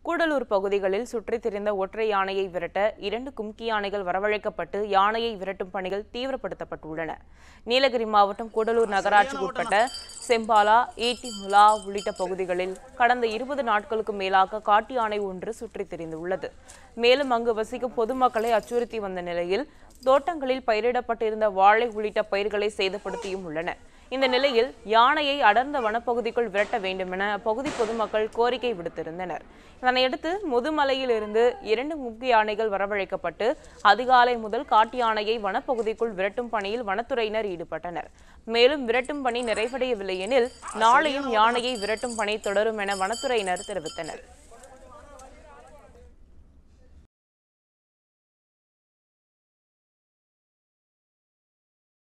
கூடலூர் பகுதிகளில் சுற்றித் திரிந்த ஒற்றை யானையை விரட்ட இரண்டு கும்கி யானைகள் வரவழைக்கப்பட்டு யானையை விரட்டும் பணிகள் தீவிரப்படுத்தப்பட்டுள்ளன நீலகிரி மாவட்டம் கூடலூர் நகராட்சிக்கு உட்பட்ட செம்பாலா ஈட்டி முலா உள்ளிட்ட பகுதிகளில் கடந்த இருபது நாட்களுக்கு மேலாக காட்டு யானை ஒன்று சுற்றித் திரிந்துள்ளது மேலும் அங்கு வசிக்கும் பொதுமக்களை அச்சுறுத்தி வந்த நிலையில் தோட்டங்களில் பயிரிடப்பட்டிருந்த வாழை உள்ளிட்ட பயிர்களை சேதப்படுத்தியும் உள்ளன இந்த நிலையில் யானையை அடர்ந்த வனப்பகுதிக்குள் விரட்ட வேண்டுமென அப்பகுதி பொதுமக்கள் கோரிக்கை விடுத்திருந்தனர் இதனையடுத்து முதுமலையிலிருந்து இரண்டு முக்கிய யானைகள் வரவழைக்கப்பட்டு அதிகாலை முதல் காட்டு யானையை வனப்பகுதிக்குள் விரட்டும் பணியில் வனத்துறையினர் ஈடுபட்டனர் மேலும் விரட்டும் பணி நிறைவடையவில்லை எனில் நாளையும் யானையை விரட்டும் பணி தொடரும் என வனத்துறையினர் தெரிவித்தனர்